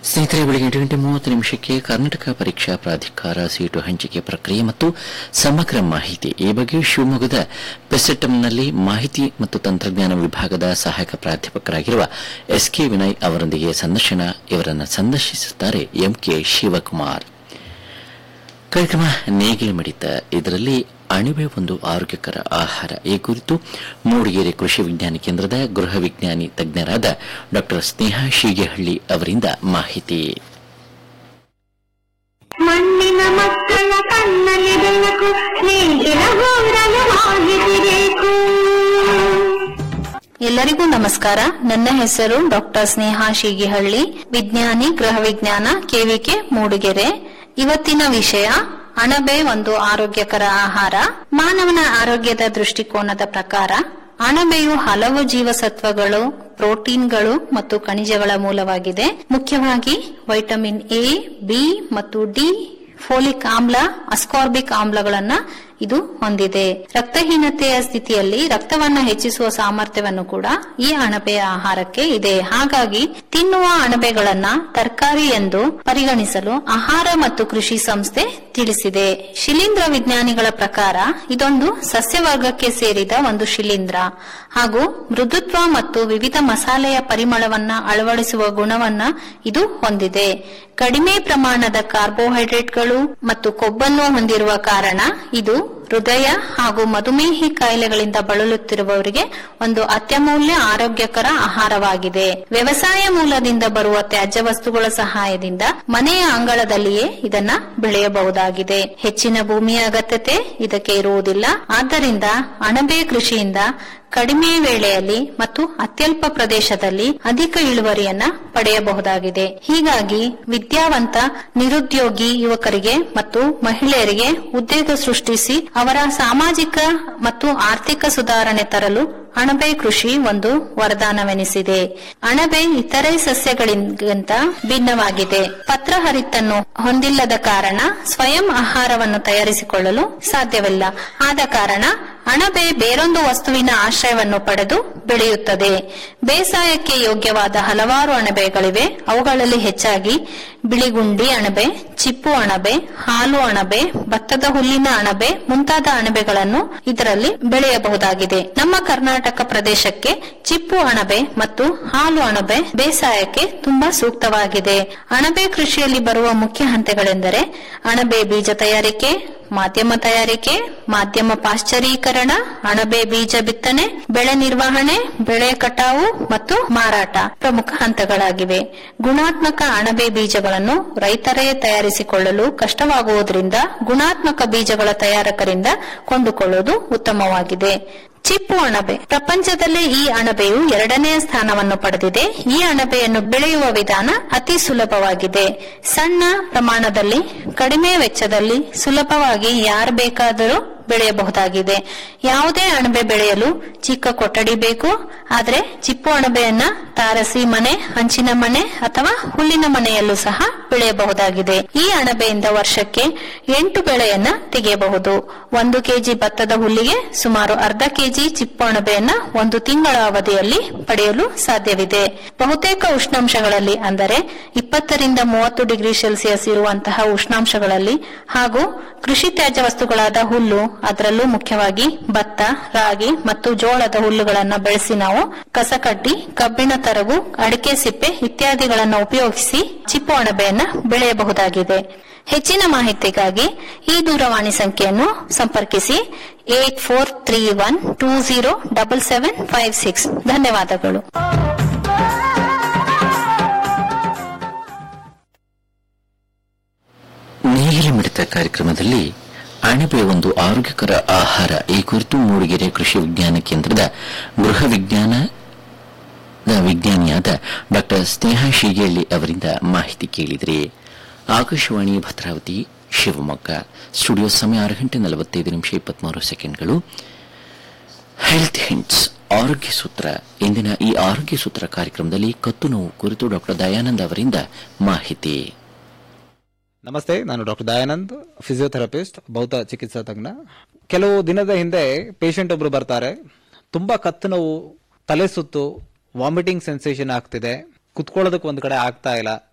ಸ್ನೇಹಿತರೆ ಬೆಳಗ್ಗೆ ಎಂಟು ಗಂಟೆ ಮೂವತ್ತು ನಿಮಿಷಕ್ಕೆ ಕರ್ನಾಟಕ ಪರೀಕ್ಷಾ ಪ್ರಾಧಿಕಾರ ಸೀಟು ಹಂಚಿಕೆ ಪ್ರಕ್ರಿಯೆ ಮತ್ತು ಸಮಗ್ರ ಮಾಹಿತಿ ಈ ಬಗ್ಗೆ ಶಿವಮೊಗ್ಗದ ಪೆಸೆಟಂನಲ್ಲಿ ಮಾಹಿತಿ ಮತ್ತು ತಂತ್ರಜ್ಞಾನ ವಿಭಾಗದ ಸಹಾಯಕ ಪ್ರಾಧ್ಯಾಪಕರಾಗಿರುವ ಎಸ್ ಕೆ ವಿನಯ್ ಅವರೊಂದಿಗೆ ಸಂದರ್ಶನ ಇವರನ್ನು ಸಂದರ್ಶಿಸುತ್ತಾರೆ ಎಂಕೆ ಶಿವಕುಮಾರ್ ಕಾರ್ಯಕ್ರಮ ನೇಗಿಲ ಮಿಡಿತ ಇದರಲ್ಲಿ ಅಣಿವೆ ಒಂದು ಆರೋಗ್ಯಕರ ಆಹಾರ ಈ ಕುರಿತು ಮೂಡಿಗೆರೆ ಕೃಷಿ ವಿಜ್ಞಾನ ಕೇಂದ್ರದ ಗೃಹ ವಿಜ್ಞಾನಿ ತಜ್ಞರಾದ ಡಾ ಸ್ನೇಹ ಶೀಗೆಹಳ್ಳಿ ಅವರಿಂದ ಮಾಹಿತಿ ಮಣ್ಣಿನ ಮಕ್ಕಳ ಕಣ್ಣಲ್ಲಿ ಬೆಳಕು ನೇಗಿಲ ಗೌರವ ಮಾಹಿತಿ ಬೇಕು ಎಲ್ಲರಿಗೂ ನಮಸ್ಕಾರ ನನ್ನ ಹೆಸರು ಡಾಕ್ಟರ್ ಸ್ನೇಹಾ ಶೀಗಿಹಳ್ಳಿ ವಿಜ್ಞಾನಿ ಗೃಹ ವಿಜ್ಞಾನ ಕೆವಿಕೆ ಮೂಡಿಗೆರೆ ಇವತ್ತಿನ ವಿಷಯ ಅಣಬೆ ಒಂದು ಆರೋಗ್ಯಕರ ಆಹಾರ ಮಾನವನ ಆರೋಗ್ಯದ ದೃಷ್ಟಿಕೋನದ ಪ್ರಕಾರ ಅಣಬೆಯು ಹಲವು ಜೀವಸತ್ವಗಳು ಪ್ರೋಟೀನ್ಗಳು ಮತ್ತು ಖನಿಜಗಳ ಮೂಲವಾಗಿದೆ ಮುಖ್ಯವಾಗಿ ವೈಟಮಿನ್ ಎ ಬಿ ಮತ್ತು ಡಿ ಫೋಲಿಕ್ ಆಮ್ಲ ಅಸ್ಕಾರ್ಬಿಕ್ ಆಮ್ಲಗಳನ್ನ ಇದು ಹೊಂದಿದೆ ರಕ್ತಹೀನತೆಯ ಸ್ಥಿತಿಯಲ್ಲಿ ರಕ್ತವನ್ನ ಹೆಚ್ಚಿಸುವ ಸಾಮರ್ಥ್ಯವನ್ನು ಕೂಡ ಈ ಅಣಬೆಯ ಆಹಾರಕ್ಕೆ ಇದೆ ಹಾಗಾಗಿ ತಿನ್ನುವ ಅಣಬೆಗಳನ್ನ ತರಕಾರಿ ಎಂದು ಪರಿಗಣಿಸಲು ಆಹಾರ ಮತ್ತು ಕೃಷಿ ಸಂಸ್ಥೆ ತಿಳಿಸಿದೆ ಶಿಲೀಂಧ್ರ ವಿಜ್ಞಾನಿಗಳ ಪ್ರಕಾರ ಇದೊಂದು ಸಸ್ಯವರ್ಗಕ್ಕೆ ಸೇರಿದ ಒಂದು ಶಿಲೀಂಧ್ರ ಹಾಗೂ ಮೃದುತ್ವ ಮತ್ತು ವಿವಿಧ ಮಸಾಲೆಯ ಪರಿಮಳವನ್ನ ಅಳವಡಿಸುವ ಗುಣವನ್ನ ಇದು ಹೊಂದಿದೆ ಕಡಿಮೆ ಪ್ರಮಾಣದ ಕಾರ್ಬೋಹೈಡ್ರೇಟ್ಗಳು ಮತ್ತು ಕೊಬ್ಬನ್ನು ಹೊಂದಿರುವ ಕಾರಣ ಇದು ಹೃದಯ ಹಾಗೂ ಮಧುಮೇಹಿ ಕಾಯಿಲೆಗಳಿಂದ ಬಳಲುತ್ತಿರುವವರಿಗೆ ಒಂದು ಅತ್ಯಮೂಲ್ಯ ಆರೋಗ್ಯಕರ ಆಹಾರವಾಗಿದೆ ವ್ಯವಸಾಯ ಮೂಲದಿಂದ ಬರುವ ತ್ಯಾಜ್ಯ ವಸ್ತುಗಳ ಸಹಾಯದಿಂದ ಮನೆಯ ಅಂಗಳದಲ್ಲಿಯೇ ಇದನ್ನ ಬೆಳೆಯಬಹುದಾಗಿದೆ ಹೆಚ್ಚಿನ ಭೂಮಿಯ ಅಗತ್ಯತೆ ಇದಕ್ಕೆ ಇರುವುದಿಲ್ಲ ಆದ್ದರಿಂದ ಅಣಬೆ ಕೃಷಿಯಿಂದ ಕಡಿಮೆ ವೇಳೆಯಲ್ಲಿ ಮತ್ತು ಅತ್ಯಲ್ಪ ಪ್ರದೇಶದಲ್ಲಿ ಅಧಿಕ ಇಳುವರಿಯನ್ನ ಪಡೆಯಬಹುದಾಗಿದೆ ಹೀಗಾಗಿ ವಿದ್ಯಾವಂತ ನಿರುದ್ಯೋಗಿ ಯುವಕರಿಗೆ ಮತ್ತು ಮಹಿಳೆಯರಿಗೆ ಉದ್ಯೋಗ ಸೃಷ್ಟಿಸಿ ಅವರ ಸಾಮಾಜಿಕ ಮತ್ತು ಆರ್ಥಿಕ ಸುಧಾರಣೆ ತರಲು ಅಣಬೆ ಕೃಷಿ ಒಂದು ವರದಾನವೆನಿಸಿದೆ ಅಣಬೆ ಇತರೆ ಸಸ್ಯಗಳಿಗಿಂತ ಭಿನ್ನವಾಗಿದೆ ಪತ್ರಹರಿತನ್ನು ಹೊಂದಿಲ್ಲದ ಕಾರಣ ಸ್ವಯಂ ಆಹಾರವನ್ನು ತಯಾರಿಸಿಕೊಳ್ಳಲು ಸಾಧ್ಯವಿಲ್ಲ ಆದ ಕಾರಣ ಅಣಬೆ ಬೇರೊಂದು ವಸ್ತುವಿನ ಆಶ್ರಯವನ್ನು ಪಡೆದು ಬೆಳೆಯುತ್ತದೆ ಬೇಸಾಯಕ್ಕೆ ಯೋಗ್ಯವಾದ ಹಲವಾರು ಅಣಬೆಗಳಿವೆ ಅವುಗಳಲ್ಲಿ ಹೆಚ್ಚಾಗಿ ಬಿಳಿಗುಂಡಿ ಅಣಬೆ ಚಿಪ್ಪು ಅಣಬೆ ಹಾಲು ಅಣಬೆ ಭತ್ತದ ಹುಲ್ಲಿನ ಅಣಬೆ ಮುಂತಾದ ಅಣಬೆಗಳನ್ನು ಇದರಲ್ಲಿ ಬೆಳೆಯಬಹುದಾಗಿದೆ ನಮ್ಮ ಕರ್ನಾಟಕ ಪ್ರದೇಶಕ್ಕೆ ಚಿಪ್ಪು ಅಣಬೆ ಮತ್ತು ಹಾಲು ಅಣಬೆ ಬೇಸಾಯಕ್ಕೆ ತುಂಬಾ ಸೂಕ್ತವಾಗಿದೆ ಅಣಬೆ ಕೃಷಿಯಲ್ಲಿ ಬರುವ ಮುಖ್ಯ ಹಂತಗಳೆಂದರೆ ಅಣಬೆ ಬೀಜ ತಯಾರಿಕೆ ಮಾಧ್ಯಮ ತಯಾರಿಕೆ ಮಾಧ್ಯಮ ಪಾಶ್ಚರೀಕರಣ ಅಣಬೆ ಬೀಜ ಬಿತ್ತನೆ ಬೆಳೆ ನಿರ್ವಹಣೆ ಬೆಳೆ ಕಟಾವು ಮತ್ತು ಮಾರಾಟ ಪ್ರಮುಖ ಹಂತಗಳಾಗಿವೆ ಗುಣಾತ್ಮಕ ಅಣಬೆ ಬೀಜಗಳನ್ನು ರೈತರೇ ತಯಾರಿಸಿಕೊಳ್ಳಲು ಕಷ್ಟವಾಗುವುದರಿಂದ ಗುಣಾತ್ಮಕ ಬೀಜಗಳ ತಯಾರಕರಿಂದ ಕೊಂಡುಕೊಳ್ಳುವುದು ಉತ್ತಮವಾಗಿದೆ ಚಿಪ್ಪು ಅಣಬೆ ಪ್ರಪಂಚದಲ್ಲೇ ಈ ಅಣಬೆಯು ಎರಡನೆಯ ಸ್ಥಾನವನ್ನು ಪಡೆದಿದೆ ಈ ಅಣಬೆಯನ್ನು ಬೆಳೆಯುವ ವಿಧಾನ ಅತಿ ಸುಲಭವಾಗಿದೆ ಸಣ್ಣ ಪ್ರಮಾಣದಲ್ಲಿ ಕಡಿಮೆ ವೆಚ್ಚದಲ್ಲಿ ಸುಲಭವಾಗಿ ಯಾರು ಬೇಕಾದರೂ ಬೆಳೆಯಬಹುದಾಗಿದೆ ಯಾವುದೇ ಅಣಬೆ ಬೆಳೆಯಲು ಚಿಕ್ಕ ಕೊಠಡಿ ಬೇಕು ಆದ್ರೆ ಚಿಪ್ಪು ಅಣಬೆಯನ್ನ ತಾರಸಿ ಮನೆ ಹಂಚಿನ ಮನೆ ಅಥವಾ ಹುಲ್ಲಿನ ಮನೆಯಲ್ಲೂ ಸಹ ಬೆಳೆಯಬಹುದಾಗಿದೆ ಈ ಅಣಬೆಯಿಂದ ವರ್ಷಕ್ಕೆ ಎಂಟು ಬೆಳೆಯನ್ನ ತೆಗೆಯಬಹುದು ಒಂದು ಕೆಜಿ ಭತ್ತದ ಹುಲ್ಲಿಗೆ ಸುಮಾರು ಅರ್ಧ ಕೆಜಿ ಚಿಪ್ಪು ಅಣಬೆಯನ್ನ ಒಂದು ತಿಂಗಳ ಅವಧಿಯಲ್ಲಿ ಪಡೆಯಲು ಸಾಧ್ಯವಿದೆ ಬಹುತೇಕ ಉಷ್ಣಾಂಶಗಳಲ್ಲಿ ಅಂದರೆ ಇಪ್ಪತ್ತರಿಂದ ಮೂವತ್ತು ಡಿಗ್ರಿ ಸೆಲ್ಸಿಯಸ್ ಇರುವಂತಹ ಉಷ್ಣಾಂಶಗಳಲ್ಲಿ ಹಾಗೂ ಕೃಷಿ ತ್ಯಾಜ್ಯ ವಸ್ತುಗಳಾದ ಹುಲ್ಲು ಅದರಲ್ಲೂ ಮುಖ್ಯವಾಗಿ ಭತ್ತ ರಾಗಿ ಮತ್ತು ಜೋಳದ ಹುಲ್ಲುಗಳನ್ನ ಬೆಳೆಸಿ ನಾವು ಕಸಕಡ್ಡಿ ಕಬ್ಬಿಣ ತರಗು ಅಡಿಕೆ ಸಿಪ್ಪೆ ಇತ್ಯಾದಿಗಳನ್ನು ಉಪಯೋಗಿಸಿ ಚಿಪ್ಪು ಅಣಬೆಯನ್ನ ಬೆಳೆಯಬಹುದಾಗಿದೆ ಹೆಚ್ಚಿನ ಮಾಹಿತಿಗಾಗಿ ಈ ದೂರವಾಣಿ ಸಂಖ್ಯೆಯನ್ನು ಸಂಪರ್ಕಿಸಿ eight four three one two zero double seven five six ಧನ್ಯವಾದಗಳು ನೇಗಿಲ ಮಿಡಿತ ಕಾರ್ಯಕ್ರಮದಲ್ಲಿ ಅಣಬೆ ಒಂದು ಆರೋಗ್ಯಕರ ಆಹಾರ ಈ ಕುರಿತು ಮೂಡಿಗೆರೆ ಕೃಷಿ ವಿಜ್ಞಾನ ಕೇಂದ್ರದ ಗೃಹ ವಿಜ್ಞಾನ ವಿಜ್ಞಾನಿಯಾದ ಡಾ ಸ್ನೇಹ ಶೀಗೇಳಿ ಅವರಿಂದ ಮಾಹಿತಿ ಕೇಳಿದ್ರಿ ಆಕಾಶವಾಣಿ ಭದ್ರಾವತಿ ಶಿವಮೊಗ್ಗ ಸ್ಟುಡಿಯೋ ಸಮಯ ಆರು ಗಂಟೆ ನಲವತ್ತೈದು ನಿಮಿಷ ಇಪ್ಪತ್ಮೂರು ಸೆಕೆಂಡ್ಗಳು ಹೆಲ್ತ್ ಹಿಂಟ್ಸ್ ಆರೋಗ್ಯ ಸೂತ್ರ ಇಂದಿನ ಈ ಆರೋಗ್ಯ ಸೂತ್ರ ಕಾರ್ಯಕ್ರಮದಲ್ಲಿ ಕತ್ತು ನೋವು ಕುರಿತು ಡಾಕ್ಟರ್ ದಯಾನಂದ್ ಅವರಿಂದ ಮಾಹಿತಿ ನಮಸ್ತೆ ನಾನು ಡಾಕ್ಟರ್ ದಯಾನಂದ್ ಫಿಸಿಯೋಥೆರಪಿಸ್ಟ್ ಭೌತ ಚಿಕಿತ್ಸಾ ತಜ್ಞ ಕೆಲವು ದಿನದ ಹಿಂದೆ ಪೇಷಂಟ್ ಒಬ್ರು ಬರ್ತಾರೆ ತುಂಬಾ ಕತ್ತು ನೋವು ತಲೆ ಸುತ್ತು ವಾಮಿಟಿಂಗ್ ಸೆನ್ಸೇಷನ್ ಆಗ್ತಿದೆ ಕುತ್ಕೊಳ್ಳೋದಕ್ಕೆ ಒಂದ್ ಕಡೆ ಆಗ್ತಾ ಇಲ್ಲ